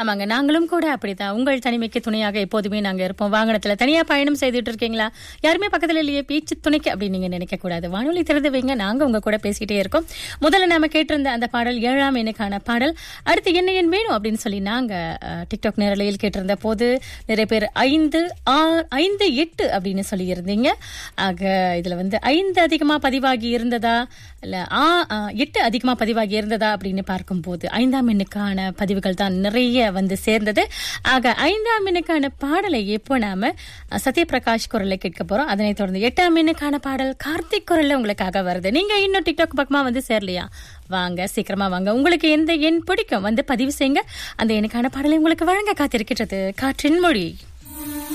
ஆமாங்க நாங்களும் கூட அப்படிதான் உங்கள் தனிமைக்கு துணையாக எப்போதுமே நாங்க இருப்போம் வாகனத்துல தனியா பயணம் செய்துட்டு இருக்கீங்களா யாருமே பக்கத்துல இல்லையே பேச்சு துணைக்கு அப்படின்னு நீங்க நினைக்க கூடாது வானொலி திறந்து வைங்க நாங்க உங்க கூட பேசிட்டே இருக்கோம் முதல்ல நாம கேட்டிருந்த அந்த பாடல் ஏழாம் எண்ணுக்கான பாடல் அடுத்து என்ன எண் வேணும் அப்படின்னு சொல்லி நாங்க அஹ், டிக்டாக் நேரலையில் கேட்டிருந்த போது நிறைய பேர் ஐந்து ஆறு ஐந்து எட்டு அப்படின்னு சொல்லி இருந்தீங்க ஆக இதுல வந்து ஐந்து அதிகமா பதிவாகி இருந்ததா இல்ல ஆ ஆ, எட்டு அதிகமா பதிவாகி இருந்ததா அப்படின்னு பார்க்கும்போது ஐந்தாம் எண்ணுக்கான பதிவுகள் தான் நிறைய வந்து சேர்ந்தது ஆக ஐந்தாம் எண்ணுக்கான பாடலை எப்போ நாம அ, சத்யபிரகாஷ் குரலை கேட்க போறோம் அதனைத் தொடர்ந்து எட்டாம் எண்ணுக்கான பாடல் கார்த்திக் குரல்ல உங்களுக்காக வருது நீங்க இன்னும் டிக்டாக் பக்கமா வந்து சேரலையா வாங்க சீக்கிரமா வாங்க உங்களுக்கு எந்த எண் பிடிக்கும் வந்து பதிவு செய்யுங்க அந்த எண்ணுக்கான பாடலை உங்களுக்கு வழங்க காத்திருக்கிறது காற்றின் மொழி